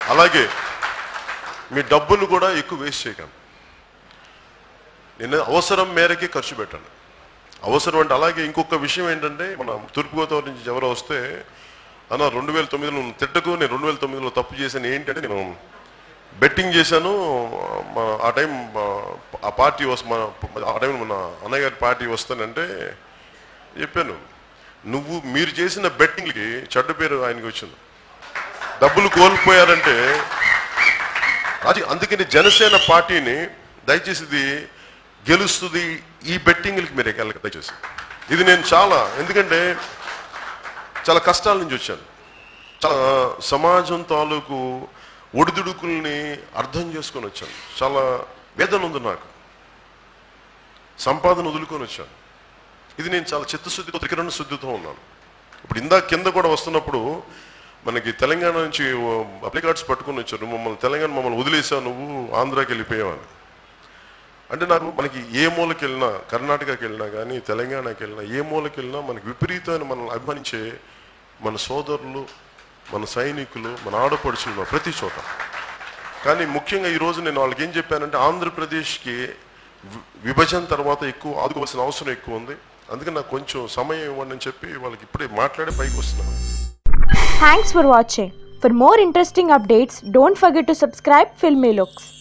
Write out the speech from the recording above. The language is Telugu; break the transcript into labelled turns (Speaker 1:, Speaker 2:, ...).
Speaker 1: అలాగే మీ డబ్బును కూడా ఎక్కువ వేస్ట్ చేయకండి నేను అవసరం మేరకే ఖర్చు పెట్టండి అవసరం అంటే అలాగే ఇంకొక విషయం ఏంటంటే మన తూర్పుగోదావరి నుంచి ఎవరో వస్తే అన్న రెండు వేల తొమ్మిదిలో నువ్వు తిట్టకు నేను రెండు వేల తొమ్మిదిలో తప్పు చేశాను ఏంటంటే నేను బెట్టింగ్ చేశాను మా- ఆ టైం మా- ఆ పార్టీ వస్ మన ఆ టైం మన అన్నయ్య గారి పార్టీ వస్తానంటే చెప్పాను నువ్వు మీరు చేసిన బెట్టింగ్కి చెడ్డ పేరు ఆయనకి వచ్చింది డబ్బులు కోల్పోయారంటే అది అందుకని జనసేన పార్టీని దయచేసి ఇది గెలుస్తుంది ఈ బెట్టింగ్లకి మీరు వెళ్ళక దయచేసి ఇది నేను చాలా ఎందుకంటే చాలా కష్టాల నుంచి వచ్చాను చాలా సమాజం తాలూకు ఒడిదుడుకుల్ని అర్థం చేసుకొని వచ్చాను చాలా వేదన ఉంది నాకు సంపాదన వదులుకొని వచ్చాను ఇది నేను చాలా చిత్తశుద్ధితో త్రికరణ శుద్ధితో ఉన్నాను ఇప్పుడు ఇందాక కింద కూడా వస్తున్నప్పుడు మనకి తెలంగాణ నుంచి అప్లై కార్డ్స్ పట్టుకొని వచ్చారు నువ్వు మమ్మల్ని తెలంగాణ మమ్మల్ని వదిలేసావు నువ్వు ఆంధ్రాకి వెళ్ళిపోయావు అని అంటే నాకు మనకి ఏ మూలకి వెళ్ళినా కర్ణాటకకి వెళ్ళినా కానీ తెలంగాణకి వెళ్ళినా ఏ మూలకి వెళ్ళినా మనకి విపరీతమైన మనల్ని అభిమానించే మన సోదరులు మన సైనికులు మన ఆడపడుచులు ఉన్నారు ప్రతి చోట కానీ ముఖ్యంగా ఈరోజు నేను వాళ్ళకి ఏం చెప్పానంటే ఆంధ్రప్రదేశ్కి వి- విభజన తర్వాత ఎక్కువ ఆదుకోవాల్సిన అవసరం ఎక్కువ ఉంది అందుకని నాకు కొంచెం సమయం ఇవ్వండి అని చెప్పి వాళ్ళకి ఇప్పుడే మాట్లాడే పైకి వస్తున్నాను
Speaker 2: Thanks for watching. For more interesting updates, don't forget to subscribe Filmy Looks.